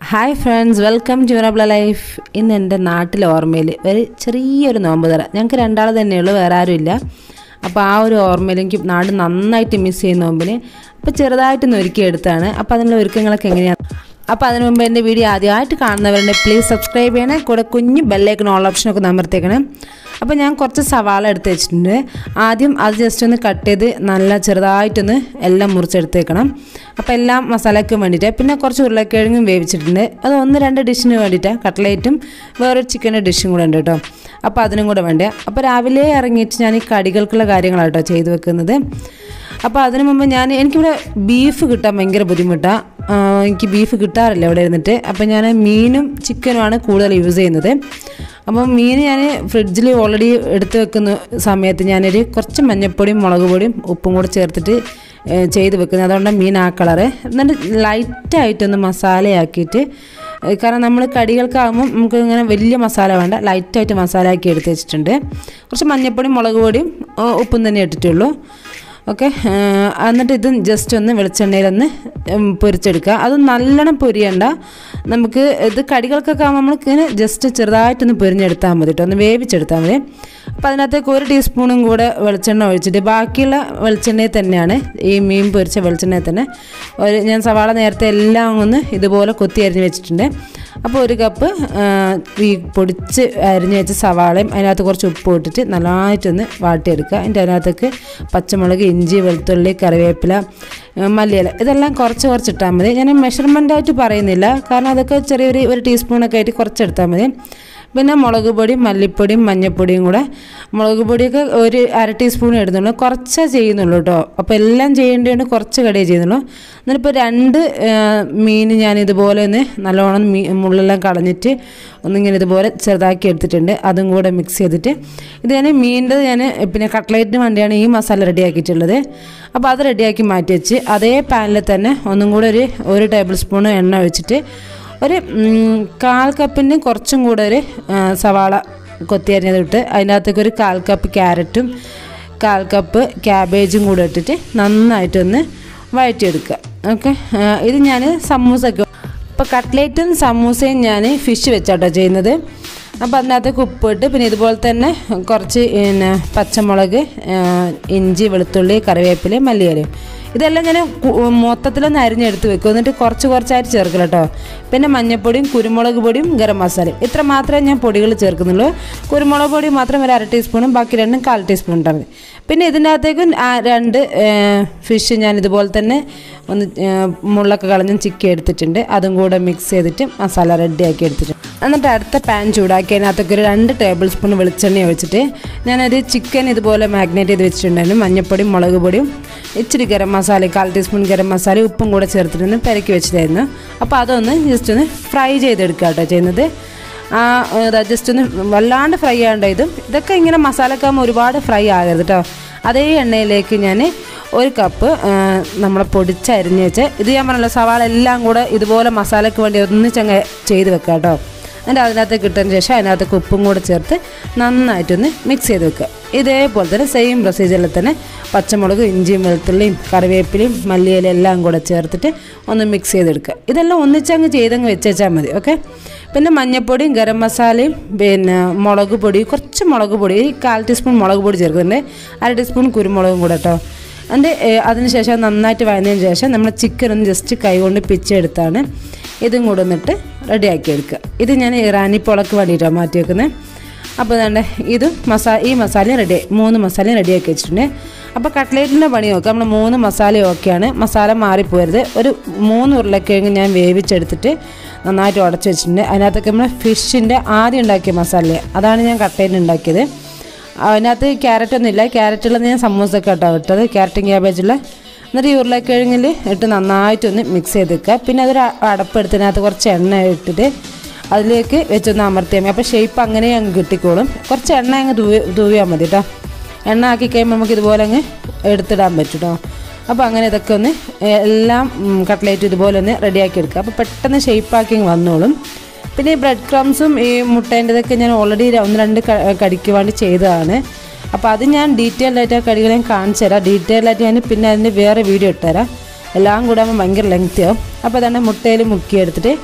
hi friends welcome to യുറബ്ല life ഇന്ന് എൻ്റെ നാട്ടിലെ ഓർമ്മയിൽ ഒരു ചെറിയൊരു നോമ്പ് തരാം ഞങ്ങൾക്ക് രണ്ടാൾ തന്നെയുള്ളൂ വേറെ ആരുമില്ല അപ്പോൾ ആ ഒരു ഓർമ്മയിൽ എനിക്ക് നാട് നന്നായിട്ട് മിസ് ചെയ്യുന്ന നോമ്പിന് അപ്പോൾ ചെറുതായിട്ടൊന്ന് ഒരുക്കി എടുത്താണ് അപ്പോൾ അതിനുള്ള ഒരുക്കങ്ങളൊക്കെ എങ്ങനെയാണ് അപ്പോൾ അതിന് മുമ്പ് എൻ്റെ വീഡിയോ ആദ്യമായിട്ട് കാണുന്നവരുണ്ട് പ്ലീസ് സബ്സ്ക്രൈബ് ചെയ്യണേ കൂടെ കുഞ്ഞ് ബെല്ലൈക്കൺ ഓൾ ഓപ്ഷനൊക്കെ നമർത്തേക്കണം അപ്പോൾ ഞാൻ കുറച്ച് സവാള എടുത്ത് വെച്ചിട്ടുണ്ട് ആദ്യം അത് ജസ്റ്റ് ഒന്ന് കട്ട് ചെയ്ത് നല്ല ചെറുതായിട്ടൊന്ന് എല്ലാം മുറിച്ചെടുത്തേക്കണം അപ്പോൾ എല്ലാം മസാലയ്ക്കും വേണ്ടിയിട്ട് പിന്നെ കുറച്ച് ഉരുളക്കിഴങ്ങും വേവിച്ചിട്ടുണ്ട് അത് ഒന്ന് രണ്ട് ഡിഷിന് വേണ്ടിയിട്ടാണ് കട്ട്ലേറ്റും വേറൊരു ചിക്കൻ്റെ ഡിഷും കൂടെ ഉണ്ട് കേട്ടോ അപ്പോൾ അതിനും കൂടെ വേണ്ട അപ്പോൾ രാവിലെ ഇറങ്ങിയിട്ട് ഞാൻ ഈ കടികൾക്കുള്ള കാര്യങ്ങളാണ് കേട്ടോ ചെയ്തു വെക്കുന്നത് അപ്പോൾ അതിനു മുമ്പ് ഞാൻ എനിക്കിവിടെ ബീഫ് കിട്ടാൻ ഭയങ്കര ബുദ്ധിമുട്ടാണ് എനിക്ക് ബീഫ് കിട്ടാറില്ല ഇവിടെ ഇരുന്നിട്ട് അപ്പോൾ ഞാൻ മീനും ചിക്കനുമാണ് കൂടുതൽ യൂസ് ചെയ്യുന്നത് അപ്പോൾ മീൻ ഞാൻ ഫ്രിഡ്ജിൽ ഓൾറെഡി എടുത്ത് വെക്കുന്ന സമയത്ത് ഞാനൊരു കുറച്ച് മഞ്ഞൾപ്പൊടിയും മുളക് പൊടിയും ഉപ്പും കൂടെ ചേർത്തിട്ട് ഏഹ്, ചെയ്ത് വെക്കുന്നത് അതുകൊണ്ട് മീൻ ആ കളറ് എന്നിട്ട് ലൈറ്റായിട്ടൊന്ന് മസാലയാക്കിയിട്ട് ഏഹ്, കാരണം നമ്മൾ കടികൾക്കാകുമ്പോൾ നമുക്ക് ഇങ്ങനെ വലിയ മസാല വേണ്ട ലൈറ്റായിട്ട് മസാല ആക്കി എടുത്ത് വെച്ചിട്ടുണ്ട് കുറച്ച് മഞ്ഞൾപ്പൊടിയും മുളക് പൊടിയും ഏഹ്, ഉപ്പും തന്നെ ഇട്ടിട്ടുള്ളൂ ഓക്കെ എന്നിട്ട് ഇത് ജസ്റ്റ് ഒന്ന് വെളിച്ചെണ്ണയിലൊന്ന് ഉം, പൊരിച്ചെടുക്കുക അത് നല്ലോണം പൊരിയണ്ട നമുക്ക് ഇത് കടികൾക്കൊക്കെ ആകുമ്പോൾ നമ്മൾ ഇങ്ങനെ ജസ്റ്റ് ചെറുതായിട്ടൊന്ന് പൊരിഞ്ഞെടുത്താൽ മതി കേട്ടോ ഒന്ന് വേവിച്ചെടുത്താൽ മതി അപ്പോൾ അതിനകത്തേക്ക് ഒരു ടീസ്പൂണും കൂടെ വെളിച്ചെണ്ണ ഒഴിച്ചിട്ട് ബാക്കിയുള്ള വെളിച്ചെണ്ണയിൽ തന്നെയാണ് ഈ മീൻ പൊരിച്ച വെളിച്ചെണ്ണയിൽ തന്നെ ഒരു ഞാൻ സവാള നേരത്തെ എല്ലാം ഒന്ന് ഇതുപോലെ കൊത്തി അരിഞ്ഞ് വെച്ചിട്ടുണ്ട് അപ്പോൾ ഒരു കപ്പ് ആ, ഈ പൊടിച്ച് അരിഞ്ഞ് വെച്ച സവാളയും അതിനകത്ത് കുറച്ച് ഉപ്പ് ഇട്ടിട്ട് നല്ലതായിട്ടൊന്ന് വാട്ടിയെടുക്കുക അതിൻ്റെ അതിനകത്തേക്ക് പച്ചമുളക് ഇഞ്ചി വെളുത്തുള്ളി കറിവേപ്പില ആ, മല്ലിയില ഇതെല്ലാം കുറച്ച് കുറച്ച് ഇട്ടാൽ മതി ഞാൻ മെഷർമെൻ്റ് ആയിട്ട് പറയുന്നില്ല കാരണം അതൊക്കെ ചെറിയൊരു ഒരു ടീസ്പൂണൊക്കെ ആയിട്ട് കുറച്ചെടുത്താൽ മതി പിന്നെ മുളക് പൊടിയും മല്ലിപ്പൊടിയും മഞ്ഞൾപ്പൊടിയും കൂടെ മുളക് പൊടിയൊക്കെ ഒരു അര ടീസ്പൂൺ ഇടുന്നുള്ളൂ കുറച്ചേ ചെയ്യുന്നുള്ളൂ കേട്ടോ അപ്പോൾ എല്ലാം ചെയ്യേണ്ടതുകൊണ്ട് കുറച്ച് കടിയേ ചെയ്യുന്നുള്ളൂ എന്നിട്ടിപ്പോൾ രണ്ട് ആ, മീൻ ഞാൻ ഇതുപോലെ ഒന്ന് നല്ലോണം മീ മുള്ളെല്ലാം കളഞ്ഞിട്ട് ഒന്നിങ്ങനെ ഇതുപോലെ ചെറുതാക്കി എടുത്തിട്ടുണ്ട് അതും കൂടെ മിക്സ് ചെയ്തിട്ട് ഇത് ഞാൻ മീനിൻ്റെ ഞാൻ പിന്നെ കട്ട്ലേറ്റിന് വേണ്ടിയാണ് ഈ മസാല റെഡിയാക്കിയിട്ടുള്ളത് അപ്പോൾ അത് റെഡിയാക്കി മാറ്റി വെച്ച് അതേ പാനിൽ തന്നെ ഒന്നും കൂടെ ഒരു ഒരു ടേബിൾ സ്പൂൺ എണ്ണ ഒഴിച്ചിട്ട് ഒരു ഉം, കാൽ കപ്പിന് കുറച്ചും കൂടെ ഒരു ആ, സവാള കൊത്തി അരിഞ്ഞത് ഇട്ട് അതിനകത്തേക്ക് ഒരു കാൽ കപ്പ് ക്യാരറ്റും കാൽ കപ്പ് ക്യാബേജും കൂടെ ഇട്ടിട്ട് നന്നായിട്ടൊന്ന് വഴറ്റിയെടുക്കുക ഓക്കെ ഇത് ഞാൻ സമൂസയ്ക്ക് ഇപ്പോൾ കട്ട്ലേറ്റും സമൂസയും ഞാൻ ഫിഷ് വെച്ചാട്ടോ ചെയ്യുന്നത് അപ്പോൾ അതിനകത്തേക്ക് ഉപ്പിട്ട് പിന്നെ ഇതുപോലെ തന്നെ കുറച്ച് പിന്നെ പച്ചമുളക് ആ, ഇഞ്ചി വെളുത്തുള്ളി കറിവേപ്പില മല്ലിയിലയും ഇതെല്ലാം ഞാൻ കു- മൊത്തത്തിലൊന്ന് അരിഞ്ഞെടുത്ത് വെക്കും എന്നിട്ട് കുറച്ച് കുറച്ചായിട്ട് ചേർക്കില്ല കേട്ടോ പിന്നെ മഞ്ഞൾപ്പൊടിയും കുരുമുളക് പൊടിയും ഗരം മസാലയും ഇത്ര മാത്രമേ ഞാൻ പൊടികൾ ചേർക്കുന്നുള്ളൂ കുരുമുളക് പൊടി മാത്രം ഒരു അര ടീസ്പൂണും ബാക്കി രണ്ടും കാൽ ടീസ്പൂൺ ഇട്ടാൽ മതി പിന്നെ ഇതിനകത്തേക്കും ആ രണ്ട് ഫിഷ് ഞാൻ ഇതുപോലെ തന്നെ ഒന്ന് ഏ, മുള്ളൊക്കെ കളഞ്ഞ് ചിക്കി എടുത്തിട്ടുണ്ട് അതും കൂടെ മിക്സ് ചെയ്തിട്ട് മസാല റെഡിയാക്കി എടുത്തിട്ടുണ്ട് എന്നിട്ട് അടുത്ത പാൻ ചൂടാക്കി അതിനകത്തൊക്കെ ഒരു രണ്ട് ടേബിൾ സ്പൂൺ വെളിച്ചെണ്ണ ഒഴിച്ചിട്ട് ഞാനൊരു ചിക്കൻ ഇതുപോലെ മാഗ്നേറ്റ് ചെയ്ത് വെച്ചിട്ടുണ്ടായിരുന്നു മഞ്ഞൾപ്പൊടിയും മുളക് പൊടിയും ഇച്ചിരി ഗരം മസാലയും കാൽ ടീസ്പൂൺ ഗരം മസാലയും ഉപ്പും കൂടെ ചേർത്തിട്ടൊന്ന് പെരക്കി വെച്ചിട്ടായിരുന്നു അപ്പോൾ അതൊന്ന് ജസ്റ്റ് ഒന്ന് ഫ്രൈ ചെയ്തെടുക്കുക കേട്ടോ ചെയ്യുന്നത് ആ ജസ്റ്റ് ഒന്ന് വല്ലാണ്ട് ഫ്രൈ ആകേണ്ട ഇതും ഇതൊക്കെ ഇങ്ങനെ മസാലക്കാകുമ്പോൾ ഒരുപാട് ഫ്രൈ ആകരുത് കേട്ടോ അതേ എണ്ണയിലേക്ക് ഞാൻ ഒരു കപ്പ് ആ, നമ്മളെ പൊടിച്ചരിഞ്ഞ് വെച്ച് ഇത് ഞാൻ പറഞ്ഞല്ലോ സവാള എല്ലാം കൂടെ ഇതുപോലെ മസാലയ്ക്ക് വേണ്ടി ഒന്നിച്ചങ്ങ് ചെയ്ത് വെക്കാം കേട്ടോ എന്നിട്ട് അതിനകത്ത് കിട്ടതിന് ശേഷം അതിനകത്തേക്ക് ഉപ്പും കൂടെ ചേർത്ത് നന്നായിട്ടൊന്ന് മിക്സ് ചെയ്ത് വെക്കുക ഇതേപോലെ തന്നെ സെയിം പ്രൊസീജിയറിൽ തന്നെ പച്ചമുളക് ഇഞ്ചിയും വെളുത്തുള്ളിയും കറിവേപ്പിലയും മല്ലിയിലും എല്ലാം കൂടെ ചേർത്തിട്ട് ഒന്ന് മിക്സ് ചെയ്തെടുക്കുക ഇതെല്ലാം ഒന്നിച്ചങ്ങ് ചെയ്തങ്ങ് വെച്ചേച്ചാൽ മതി ഓക്കെ പിന്നെ മഞ്ഞൾപ്പൊടിയും ഗരം മസാലയും പിന്നെ മുളക് പൊടി കുറച്ച് മുളക് പൊടി ഈ കാൽ ടീസ്പൂൺ മുളക് പൊടി ചേർക്കുന്നുണ്ട് അര ടീസ്പൂൺ കുരുമുളകും കൂടെ കേട്ടോ അതിൻ്റെ അതിന് ശേഷം നന്നായിട്ട് വഴന്നതിന് ശേഷം നമ്മൾ ചിക്കൻ ഒന്ന് ജസ്റ്റ് കൈ കൊണ്ട് പിച്ചെടുത്താണ് ഇതും കൂടെ ഒന്നിട്ട് റെഡിയാക്കി എടുക്കുക ഇത് ഞാൻ ഇറാനി പൊളക്ക് വേണ്ടിയിട്ടാണ് മാറ്റി വെക്കുന്നത് അപ്പോൾ വേണ്ട ഇതും മസാ ഈ മസാലയും റെഡി മൂന്ന് മസാലയും റെഡിയാക്കി വെച്ചിട്ടുണ്ട് അപ്പോൾ കട്ട്ലേറ്റിൻ്റെ പണി നോക്കാം നമ്മൾ മൂന്ന് മസാലയും ഓക്കെയാണ് മസാല മാറിപ്പോരുത് ഒരു മൂന്ന് ഉരുളക്കിഴങ്ങ് ഞാൻ വേവിച്ചെടുത്തിട്ട് നന്നായിട്ട് ഉടച്ച് വെച്ചിട്ടുണ്ട് അതിനകത്തൊക്കെ നമ്മൾ ഫിഷിൻ്റെ ആദ്യം ഉണ്ടാക്കിയ മസാല അതാണ് ഞാൻ കട്ട്ലേറ്റ് ഉണ്ടാക്കിയത് അതിനകത്ത് ക്യാരറ്റ് ഒന്നും ഇല്ല ക്യാരറ്റുള്ളത് ഞാൻ സമൂസൊക്കെ കേട്ടോ ഇട്ടത് ക്യാരറ്റും ക്യാബേജുള്ള എന്നിട്ട് ഈ ഉരുളക്കിഴങ്ങിൽ ഇട്ട് നന്നായിട്ടൊന്ന് മിക്സ് ചെയ്ത് വെക്കുക പിന്നെ അതൊരു അടപ്പെടുത്തതിനകത്ത് കുറച്ച് എണ്ണ ഇട്ടിട്ട് അതിലേക്ക് വെച്ചൊന്ന് അമർത്തിയാൽ മതി അപ്പോൾ ഷേപ്പ് അങ്ങനെ അങ്ങ് കിട്ടിക്കോളും കുറച്ച് എണ്ണ അങ്ങ് തൂവി തൂവിയാൽ മതി കേട്ടോ എണ്ണ ആക്കി കഴിയുമ്പോൾ നമുക്ക് ഇതുപോലെ അങ്ങ് എടുത്തിടാൻ പറ്റും കേട്ടോ അപ്പോൾ അങ്ങനെ ഇതൊക്കെ ഒന്ന് എല്ലാം കട്ട്ലേറ്റ് ഇതുപോലെ ഒന്ന് റെഡിയാക്കി എടുക്കുക അപ്പോൾ പെട്ടെന്ന് ഷേപ്പാക്കി അങ്ങ് വന്നോളും പിന്നെ ഈ ബ്രെഡ് ക്രംസും ഈ മുട്ടേൻ്റെതൊക്കെ ഞാൻ ഓൾറെഡി ഒന്ന് രണ്ട് ക- കടിക്ക് വേണ്ടി ചെയ്തതാണ് അപ്പോൾ അത് ഞാൻ ഡീറ്റെയിൽഡ് ആയിട്ട് ആ കടികൾ ഞാൻ കാണിച്ചു തരാം ഡീറ്റെയിൽഡ് ആയിട്ട് ഞാൻ പിന്നെ അതിൻ്റെ വേറെ വീഡിയോ ഇട്ടുതരാം എല്ലാം കൂടെ ആകുമ്പോൾ ഭയങ്കര ലെങ്ത് ആവും അപ്പോൾ അതാണ് മുട്ടയിൽ മുക്കിയെടുത്തിട്ട്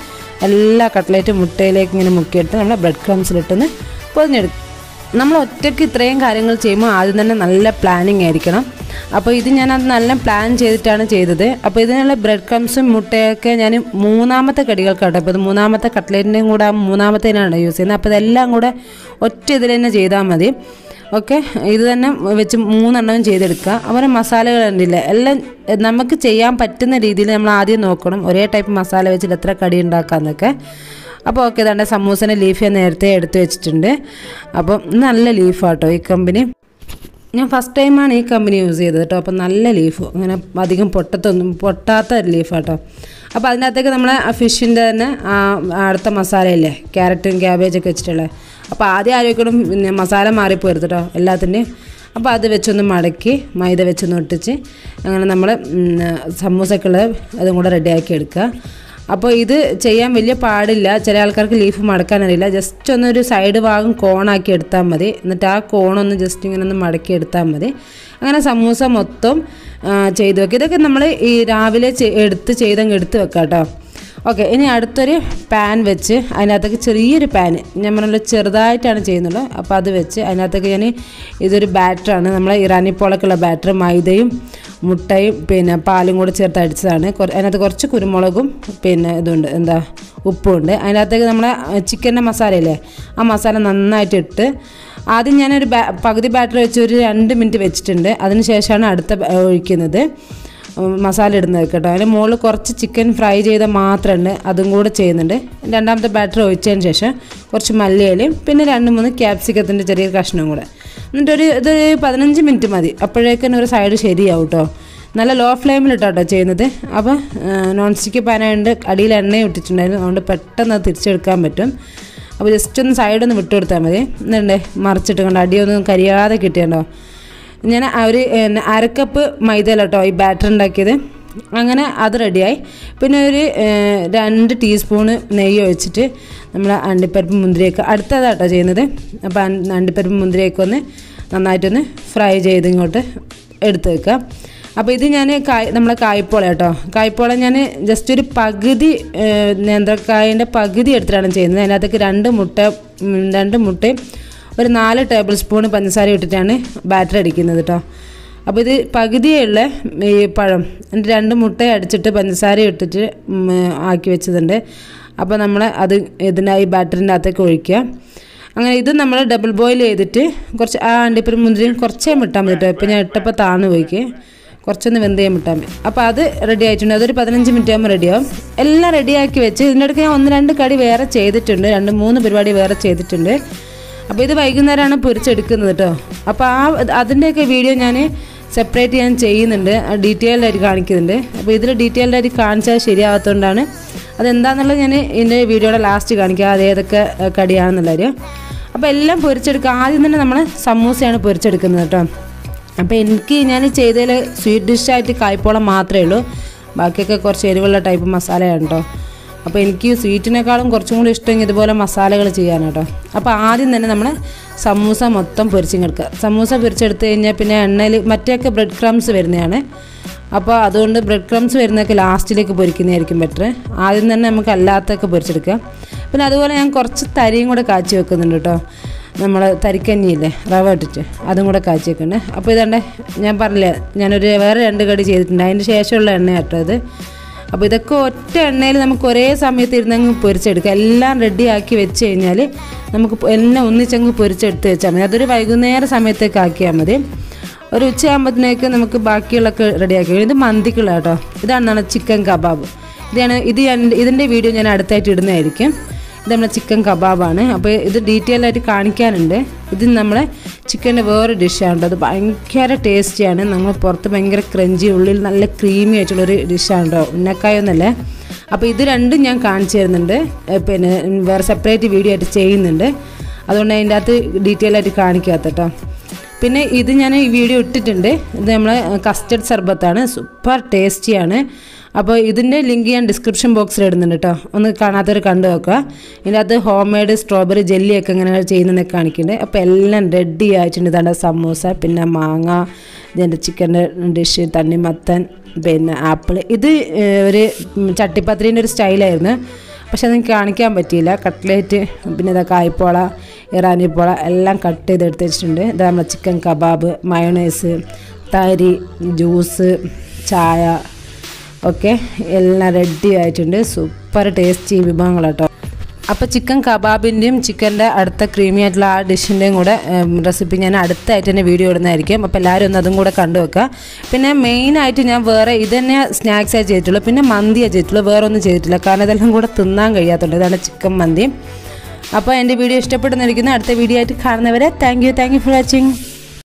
എല്ലാ കട്ട്ലേറ്റും മുട്ടയിലേക്ക് ഇങ്ങനെ മുക്കിയെടുത്ത് നമ്മൾ ബ്രെഡ് ക്രംസിലിട്ടൊന്ന് പൊതിഞ്ഞെടുക്കും നമ്മൾ ഒറ്റയ്ക്ക് ഇത്രയും കാര്യങ്ങൾ ചെയ്യുമ്പോൾ ആദ്യം തന്നെ നല്ല പ്ലാനിങ് ആയിരിക്കണം അപ്പോൾ ഇത് ഞാൻ അത് നല്ല പ്ലാൻ ചെയ്തിട്ടാണ് ചെയ്തത് അപ്പോൾ ഇതിനുള്ള ബ്രെഡ് ക്രംസും മുട്ടയൊക്കെ ഞാൻ മൂന്നാമത്തെ കടികൾക്കാട്ടോ അപ്പോൾ ഇത് മൂന്നാമത്തെ കട്ട്ലേറ്റിൻ്റെയും കൂടെ മൂന്നാമത്തേനാണ് യൂസ് ചെയ്യുന്നത് അപ്പോൾ ഇതെല്ലാം കൂടെ ഒറ്റ ഇതിൽ തന്നെ ചെയ്താൽ മതി ഓക്കെ ഇത് തന്നെ വെച്ച് മൂന്നെണ്ണവും ചെയ്തെടുക്കുക അതുപോലെ മസാലകൾ ഉണ്ടില്ല എല്ലാം നമുക്ക് ചെയ്യാൻ പറ്റുന്ന രീതിയിൽ നമ്മൾ ആദ്യം നോക്കണം ഒരേ ടൈപ്പ് മസാല വെച്ചിട്ട് എത്ര കടി ഉണ്ടാക്കാമെന്നൊക്കെ അപ്പോൾ ഓക്കെ ഇതാണ്ട് സമൂസൻ്റെ ലീഫ് ഞാൻ നേരത്തെ എടുത്ത് വെച്ചിട്ടുണ്ട് അപ്പം നല്ല ലീഫാട്ടോ ഈ കമ്പനി ഞാൻ ഫസ്റ്റ് ടൈമാണ് ഈ കമ്പനി യൂസ് ചെയ്തത് കേട്ടോ അപ്പോൾ നല്ല ലീഫ് അങ്ങനെ അധികം പൊട്ടത്തൊന്നും പൊട്ടാത്ത ലീഫാട്ടോ അപ്പോൾ അതിനകത്തേക്ക് നമ്മൾ ആ ഫിഷിൻ്റെ തന്നെ ആ അടുത്ത മസാലയില്ലേ ക്യാരറ്റും ക്യാബേജൊക്കെ വെച്ചിട്ടുള്ളത് അപ്പോൾ ആദ്യം ആരോഗ്യം പിന്നെ മസാല മാറിപ്പോരുത് കേട്ടോ എല്ലാത്തിൻ്റെയും അപ്പോൾ അത് വെച്ചൊന്ന് മടക്കി മൈദ വെച്ചൊന്ന് ഒട്ടിച്ച് അങ്ങനെ നമ്മൾ സമൂസക്കുള്ളത് അതും കൂടെ റെഡിയാക്കി എടുക്കുക അപ്പോൾ ഇത് ചെയ്യാൻ വലിയ പാടില്ല ചില ആൾക്കാർക്ക് ലീഫ് മടക്കാൻ അറിയില്ല ജസ്റ്റ് ഒന്നൊരു സൈഡ് ഭാഗം കോണാക്കി എടുത്താൽ മതി എന്നിട്ട് ആ കോണൊന്ന് ജസ്റ്റ് ഇങ്ങനെ ഒന്ന് മടക്കി എടുത്താൽ മതി അങ്ങനെ സമൂസ മൊത്തം ആ, ചെയ്ത് വെക്കുക ഇതൊക്കെ നമ്മൾ ഈ രാവിലെ ചെ- എടുത്ത് ചെയ്തങ്ങ് എടുത്ത് വെക്കാം കേട്ടോ ഓക്കെ ഇനി അടുത്തൊരു പാൻ വെച്ച് അതിനകത്തേക്ക് ചെറിയൊരു പാൻ ഞാൻ പറഞ്ഞല്ലോ ചെറുതായിട്ടാണ് ചെയ്യുന്നുള്ളൂ അപ്പോൾ അത് വെച്ച് അതിനകത്തേക്ക് ഞാൻ ഇതൊരു ബാറ്ററാണ് നമ്മളെ ഇറാനി പോളക്കുള്ള ബാറ്റർ മൈദയും മുട്ടയും പിന്നെ പാലും കൂടെ ചേർത്ത് അടിച്ചതാണ് കുറ- അതിനകത്ത് കുറച്ച് കുരുമുളകും പിന്നെ ഇതുണ്ട് എന്താ ഉപ്പുണ്ട് അതിനകത്തേക്ക് നമ്മളെ ചിക്കൻ്റെ മസാലയില്ലേ ആ മസാല നന്നായിട്ട് ഇട്ട് ആദ്യം ഞാനൊരു ബാ പകുതി ബാറ്റർ വെച്ച് ഒരു രണ്ട് മിനിറ്റ് വെച്ചിട്ടുണ്ട് അതിന് ശേഷമാണ് അടുത്ത ബ- ഒഴിക്കുന്നത് ഉം, മസാല ഇടുന്നത് കേട്ടോ അതിന് മുകളിൽ കുറച്ച് ചിക്കൻ ഫ്രൈ ചെയ്ത മാത്രമുണ്ട് അതും കൂടെ ചെയ്യുന്നുണ്ട് രണ്ടാമത്തെ ബാറ്റർ ഒഴിച്ചതിന് ശേഷം കുറച്ച് മല്ലിയിലയും പിന്നെ രണ്ട് മൂന്ന് ക്യാപ്സിക്കത്തിൻ്റെ ചെറിയ കഷ്ണവും കൂടെ എന്നിട്ടൊരു ഇത് പതിനഞ്ച് മിനിറ്റ് മതി അപ്പോഴേക്കും ഒരു സൈഡ് ശരിയാവും കേട്ടോ നല്ല ലോ ഫ്ലെയിമിലിട്ടോ ചെയ്യുന്നത് അപ്പോൾ നോൺ സ്റ്റിക്ക് പാനായതുകൊണ്ട് അടിയിൽ എണ്ണയും ഇട്ടിട്ടുണ്ടായിരുന്നു അതുകൊണ്ട് പെട്ടെന്ന് അത് തിരിച്ചെടുക്കാൻ പറ്റും അപ്പോൾ ജസ്റ്റ് ഒന്ന് സൈഡൊന്ന് വിട്ടു കൊടുത്താൽ മതി എന്നിട്ട് മറിച്ചിട്ട് കൊണ്ട് അടിയൊന്നും കരിയാതെ കിട്ടിയല്ലോ ഞാൻ ആ ഒരു പിന്നെ അരക്കപ്പ് മൈദയില കേട്ടോ ഈ ബാറ്റർ ഉണ്ടാക്കിയത് അങ്ങനെ അത് റെഡിയായി പിന്നെ ഒരു ഏഹ്, രണ്ട് ടീസ്പൂണ് നെയ്യ് ഒഴിച്ചിട്ട് നമ്മൾ അണ്ടിപ്പരിപ്പ് മുന്തിരിയൊക്കെ അടുത്തതാട്ടോ ചെയ്യുന്നത് അപ്പോൾ അൻ- അണ്ടിപ്പരിപ്പ് മുന്തിരിയൊക്കെ ഒന്ന് നന്നായിട്ടൊന്ന് ഫ്രൈ ചെയ്ത് ഇങ്ങോട്ട് എടുത്ത് വെക്കുക അപ്പോൾ ഇത് ഞാൻ കായ് നമ്മളെ കായ്പോള കേട്ടോ കായ്പോള ഞാൻ ജസ്റ്റ് ഒരു പകുതി ഏഹ്, നേന്ത്രക്കായൻ്റെ പകുതി എടുത്തിട്ടാണ് ചെയ്യുന്നത് അതിനകത്തേക്ക് രണ്ട് മുട്ട ഉം, രണ്ട് മുട്ടയും ഒരു നാല് ടേബിൾ സ്പൂൺ പഞ്ചസാര ഇട്ടിട്ടാണ് ബാറ്റർ അടിക്കുന്നത് കേട്ടോ അപ്പോൾ ഇത് പകുതിയേ ഉള്ള ഈ പഴം എന്നിട്ട് രണ്ട് മുട്ട അടിച്ചിട്ട് പഞ്ചസാര ഇട്ടിട്ട് ഉം, ആക്കി വെച്ചതുണ്ട് അപ്പോൾ നമ്മൾ അത് ഇതിൻ്റെ ഈ ബാറ്ററിൻ്റെ അകത്തേക്ക് ഒഴിക്കുക അങ്ങനെ ഇത് നമ്മൾ ഡബിൾ ബോയിൽ ചെയ്തിട്ട് കുറച്ച് ആ അണ്ടിപ്പരി മുന്തിരിയും കുറച്ചേ മിട്ടാൻ മതി കേട്ടോ ഇപ്പോൾ ഞാൻ ഇട്ടപ്പോൾ താന്ന് പോയിക്ക് കുറച്ചൊന്ന് വെന്ത് ചെയ്യാൻ മിട്ടാൻ മതി അപ്പോൾ അത് റെഡി ആയിട്ടുണ്ട് അതൊരു പതിനഞ്ച് മിനിറ്റ് ആകുമ്പോൾ റെഡിയാവും എല്ലാം റെഡിയാക്കി വെച്ച് ഇതിൻ്റെ ഇടയ്ക്ക് ഞാൻ ഒന്ന് രണ്ട് കടി വേറെ ചെയ്തിട്ടുണ്ട് രണ്ട് മൂന്ന് പരിപാടി വേറെ ചെയ്തിട്ടുണ്ട് അപ്പോൾ ഇത് വൈകുന്നേരമാണ് പൊരിച്ചെടുക്കുന്നത് കേട്ടോ അപ്പോൾ ആ അതിൻ്റെയൊക്കെ വീഡിയോ ഞാൻ സെപ്പറേറ്റ് ഞാൻ ചെയ്യുന്നുണ്ട് ഡീറ്റെയിൽഡ് ആയിട്ട് കാണിക്കുന്നുണ്ട് അപ്പോൾ ഇതിൽ ഡീറ്റെയിൽഡ് ആയിട്ട് കാണിച്ചാൽ ശരിയാവാത്തതുകൊണ്ടാണ് അതെന്താണെന്നുള്ളത് ഞാൻ ഇതിൻ്റെ വീഡിയോയുടെ ലാസ്റ്റ് കാണിക്കുക അത് ഏതൊക്കെ ഏഹ്, കടിയാണെന്നുള്ള കാര്യം അപ്പോൾ എല്ലാം പൊരിച്ചെടുക്കുക ആദ്യം തന്നെ നമ്മൾ സമൂസയാണ് പൊരിച്ചെടുക്കുന്നത് കേട്ടോ അപ്പോൾ എനിക്ക് ഞാൻ ചെയ്തതിൽ സ്വീറ്റ് ഡിഷായിട്ട് കായ്പോളം മാത്രമേ ഉള്ളൂ ബാക്കിയൊക്കെ കുറച്ച് എരിവുള്ള ടൈപ്പ് മസാലയാണ് കേട്ടോ അപ്പോൾ എനിക്ക് സ്വീറ്റിനേക്കാളും കുറച്ചും കൂടി ഇഷ്ടം ഇതുപോലെ മസാലകൾ ചെയ്യാനാണ് കേട്ടോ അപ്പോൾ ആദ്യം തന്നെ നമ്മൾ സമൂസ മൊത്തം പൊരിച്ചിങ്ങെടുക്കുക സമൂസ പൊരിച്ചെടുത്ത് കഴിഞ്ഞാൽ പിന്നെ എണ്ണയിൽ മറ്റേയൊക്കെ ബ്രെഡ് ക്രംസ് വരുന്നതാണ് അപ്പോൾ അതുകൊണ്ട് ബ്രെഡ് ക്രംസ് വരുന്നതൊക്കെ ലാസ്റ്റിലേക്ക് പൊരിക്കുന്നതായിരിക്കും ബെറ്റർ ആദ്യം തന്നെ നമുക്ക് അല്ലാത്തൊക്കെ പൊരിച്ചെടുക്കുക പിന്നെ അതുപോലെ ഞാൻ കുറച്ച് തരിയും കൂടെ കാച്ചി വെക്കുന്നുണ്ട് കേട്ടോ നമ്മൾ തരിക്കഞ്ഞിയില്ലേ റവ ഇട്ടിട്ട് അതും കൂടെ കാച്ചി വെക്കുന്നുണ്ട് അപ്പോൾ ഇതാണ്ട് ഞാൻ പറഞ്ഞില്ലേ ഞാനൊരു വേറെ രണ്ട് കടി ചെയ്തിട്ടുണ്ട് അതിന് ശേഷമുള്ള എണ്ണ കേട്ടോ ഇത് അപ്പോൾ ഇതൊക്കെ ഒറ്റ എണ്ണയിൽ നമുക്ക് ഒരേ സമയത്ത് ഇരുന്നങ്ങ് പൊരിച്ചെടുക്കാം എല്ലാം റെഡിയാക്കി വെച്ച് കഴിഞ്ഞാൽ നമുക്ക് പൊ- എല്ലാം ഒന്നിച്ചങ്ങ് പൊരിച്ചെടുത്ത് വെച്ചാൽ മതി അതൊരു വൈകുന്നേര സമയത്തേക്ക് ആക്കിയാൽ മതി ഒരു ഉച്ചയാകുമ്പോഴത്തേക്ക് നമുക്ക് ബാക്കിയുള്ളൊക്കെ റെഡിയാക്കി ഇത് മന്തിക്കുള്ള കേട്ടോ ഇതാണ് നമ്മുടെ ചിക്കൻ കബാബ് ഇതാണ് ഇത് ഞാൻ ഇതിൻ്റെ വീഡിയോ ഞാൻ അടുത്തായിട്ട് ഇടുന്നതായിരിക്കും ഇത് നമ്മുടെ ചിക്കൻ കബാബാണ് അപ്പോൾ ഇത് ഡീറ്റെയിൽ ആയിട്ട് കാണിക്കാനുണ്ട് ഇത് നമ്മളെ ചിക്കൻ്റെ വേറെ ഡിഷാണ് അത് ഭയങ്കര ടേസ്റ്റിയാണ് നമ്മൾ പുറത്ത് ഭയങ്കര ക്രഞ്ചി ഉള്ളിൽ നല്ല ക്രീമി ആയിട്ടുള്ളൊരു ഡിഷാണ് കേട്ടോ ഉന്നക്കായൊന്നല്ലേ അപ്പോൾ ഇത് രണ്ടും ഞാൻ കാണിച്ചു തരുന്നുണ്ട് ഏ, പിന്നെ വേറെ സെപ്പറേറ്റ് വീഡിയോ ആയിട്ട് ചെയ്യുന്നുണ്ട് അതുകൊണ്ട് അതിൻ്റെ അകത്ത് ഡീറ്റെയിൽ ആയിട്ട് കാണിക്കാത്ത കേട്ടോ പിന്നെ ഇത് ഞാൻ ഈ വീഡിയോ ഇട്ടിട്ടുണ്ട് ഇത് നമ്മളെ കസ്റ്റർഡ് സർബത്താണ് സൂപ്പർ ടേസ്റ്റിയാണ് അപ്പോൾ ഇതിൻ്റെ ലിങ്ക് ഞാൻ ഡിസ്ക്രിപ്ഷൻ ബോക്സിൽ ഇടുന്നുണ്ട് കേട്ടോ ഒന്ന് കാണാത്തവർ കണ്ടു നോക്കുക ഇതിൻ്റെ അകത്ത് ഹോം മെയ്ഡ് സ്ട്രോബെറി ജെല്ലിയൊക്കെ ഇങ്ങനെ ചെയ്യുന്നതൊക്കെ കാണിക്കുന്നുണ്ട് അപ്പോൾ എല്ലാം റെഡി ആയിട്ടുണ്ട് ഇതാണ്ട് സമൂസ പിന്നെ മാങ്ങ ഇതിൻ്റെ ചിക്കൻ്റെ ഡിഷ് തണ്ണിമത്തൻ പിന്നെ ആപ്പിൾ ഇത് ഏഹ്, ഒരു ചട്ടിപ്പത്രീൻ്റെ ഒരു സ്റ്റൈലായിരുന്നു പക്ഷെ അതെനിക്ക് കാണിക്കാൻ പറ്റിയില്ല കട്ട്ലേറ്റ് പിന്നെ ഇതാ കായ്പോള ഇറാനി പോള എല്ലാം കട്ട് ചെയ്ത് എടുത്ത് വെച്ചിട്ടുണ്ട് ഇതാ നമ്മുടെ ചിക്കൻ കബാബ് മയോണൈസ് തരി ജ്യൂസ് ചായ ഓക്കെ എല്ലാം റെഡി ആയിട്ടുണ്ട് സൂപ്പർ ടേസ്റ്റി വിഭവങ്ങൾ കേട്ടോ അപ്പോൾ ചിക്കൻ കബാബിൻ്റെയും ചിക്കൻ്റെ അടുത്ത ക്രീമി ആയിട്ടുള്ള ആ ഡിഷിൻ്റെയും കൂടെ റെസിപ്പി ഞാൻ അടുത്തായിട്ട് തന്നെ വീഡിയോ ഇടുന്നതായിരിക്കും അപ്പോൾ എല്ലാവരും ഒന്ന് അതും കൂടെ കണ്ടു വെക്കുക പിന്നെ മെയിനായിട്ട് ഞാൻ വേറെ ഇത് തന്നെ സ്നാക്സായി ചെയ്തിട്ടുള്ളൂ പിന്നെ മന്തിയാണ് ചെയ്തിട്ടുള്ളൂ വേറെ ഒന്നും ചെയ്തിട്ടില്ല കാരണം ഇതെല്ലാം കൂടെ തിന്നാൻ കഴിയാത്തുള്ളൂ ഇതാണ് ചിക്കൻ മന്തി അപ്പോൾ എൻ്റെ വീഡിയോ ഇഷ്ടപ്പെടുന്നിരിക്കുന്നു അടുത്ത വീഡിയോ ആയിട്ട് കാണുന്നവരെ thank you thank you for watching